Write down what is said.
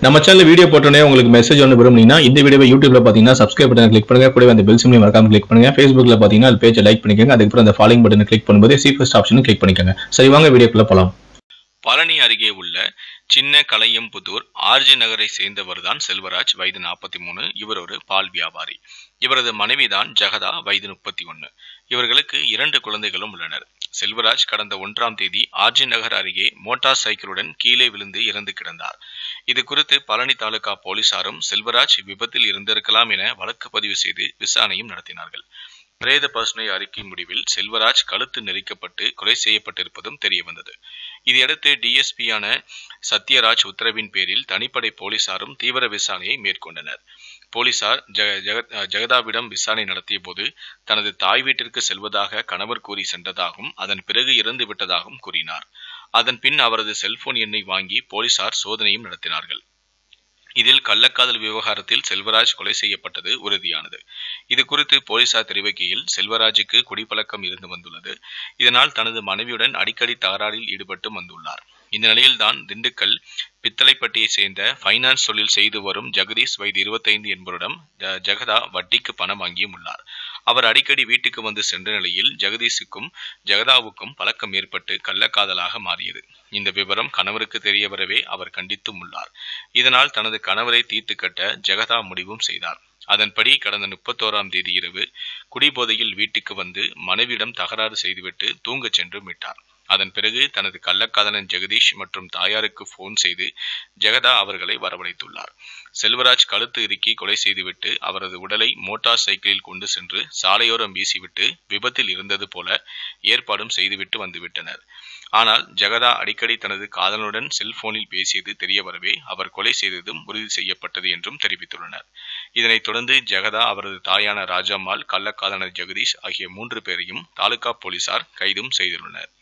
நம்ம channel video போட்டோன்னே உங்களுக்கு மெசேஜ் ஒன்று விரும்புனீங்கன்னா இந்த வீடியோவை யூடியூப்ல பார்த்தீங்கன்னா சப்ஸ்கிரைப் பட்டன் கிளிக் பண்ணுங்க கூடவே அந்த பெல் சிம்லையும் மறக்காம கிளிக் பண்ணுங்க ஃபேஸ்புக்ல பார்த்தீங்கன்னா அது பேஜை லைக் பண்ணிக்கோங்க அதுக்கப்புறம் அந்த ஃபாலோயிங் பட்டனை கிளிக் பண்ணும்போது சி ஃபர்ஸ்ட் ஆப்ஷனும் கிளிக் பண்ணிக்கோங்க சரி வாங்க வீடியோக்குள்ள போலாம் பழனி அருகே உள்ள சின்ன கலையம்புதூர் ஆர்ஜி நகரை சேர்ந்தவர் தான் செல்வராஜ் வயது நாற்பத்தி மூணு இவர் ஒரு பால் வியாபாரி இவரது மனைவிதான் ஜெகதா வயது முப்பத்தி ஒன்று இவர்களுக்கு இரண்டு குழந்தைகளும் உள்ளனர் செல்வராஜ் கடந்த ஒன்றாம் தேதி ஆர்ஜி நகர் அருகே மோட்டார் சைக்கிளுடன் கீழே விழுந்து இறந்து கிடந்தார் இது குறித்து பழனி தாலுகா போலீசாரும் செல்வராஜ் விபத்தில் இருந்திருக்கலாம் என வழக்கு பதிவு செய்து விசாரணையும் நடத்தினார்கள் பிரேத பசுனை அறிக்கை முடிவில் செல்வராஜ் கழுத்து நெரிக்கப்பட்டு கொலை செய்யப்பட்டிருப்பதும் தெரியவந்தது இதையடுத்து டிஎஸ்பியான சத்யராஜ் உத்தரவின் பேரில் தனிப்படை போலீசாரும் தீவிர விசாரணையை மேற்கொண்டனர் போலீசார் ஜெக ஜெகத் ஜெகதாவிடம் விசாரணை நடத்திய போது தனது தாய் வீட்டிற்கு செல்வதாக கணவர் கூறி சென்றதாகவும் அதன் பிறகு இறந்து விட்டதாகவும் கூறினார் அதன் பின் அவரது செல்போன் எண்ணை வாங்கி போலீசார் சோதனையும் நடத்தினார்கள் இதில் கள்ளக்காதல் விவகாரத்தில் செல்வராஜ் கொலை செய்யப்பட்டது உறுதியானது இது குறித்து போலீசார் தெரிவிக்கையில் செல்வராஜுக்கு குடிப்பழக்கம் இருந்து வந்துள்ளது இதனால் தனது மனைவியுடன் அடிக்கடி தகராறில் ஈடுபட்டு வந்துள்ளார் இந்த நிலையில்தான் திண்டுக்கல் பித்தளைப்பட்டியை சேர்ந்த ஃபைனான்ஸ் தொழில் செய்து வரும் ஜெகதீஷ் வயது இருபத்தைந்து என்பவரிடம் ஜ- ஜெகதா வட்டிக்கு பணம் வாங்கியும் உள்ளார் அவர் அடிக்கடி வீட்டுக்கு வந்து சென்ற நிலையில் ஜெகதீஷுக்கும் ஜெகதாவுக்கும் பழக்கம் ஏற்பட்டு கள்ளக்காதலாக மாறியது இந்த விவரம் கணவருக்கு தெரிய வரவே அவர் கண்டித்தும் உள்ளார் இதனால் தனது கணவரை தீர்த்து கட்ட ஜெகதா முடிவும் செய்தார் அதன்படி கடந்த முப்பத்தோராம் தேதி இரவு குடிபோதையில் வீட்டுக்கு வந்து மனைவியிடம் தகராறு செய்துவிட்டு தூங்கச் சென்று விட்டார் அதன் பிறகு தனது கள்ளக்காதலன் ஜெகதீஷ் மற்றும் தாயாருக்கு போன் செய்து ஜெகதா அவர்களை வரவழைத்துள்ளார் செல்வராஜ் கழுத்து இறுக்கி கொலை செய்துவிட்டு அவரது உடலை மோட்டார் சைக்கிளில் கொண்டு சென்று சாலையோரம் வீசிவிட்டு விபத்தில் இருந்தது போல ஏற்பாடும் செய்துவிட்டு வந்துவிட்டனர் ஆனால் ஜெகதா அடிக்கடி தனது காதலனுடன் செல்போனில் பேசியது தெரிய வரவே அவர் கொலை செய்ததும் உறுதி செய்யப்பட்டது என்றும் தெரிவித்துள்ளனர் இதனைத் தொடர்ந்து ஜெகதா அவரது தாயான ராஜம்மாள் கள்ளக்காதலர் ஜெகதீஷ் ஆகிய மூன்று பேரையும் தாலுகா போலீசார் கைதும் செய்துள்ளனர்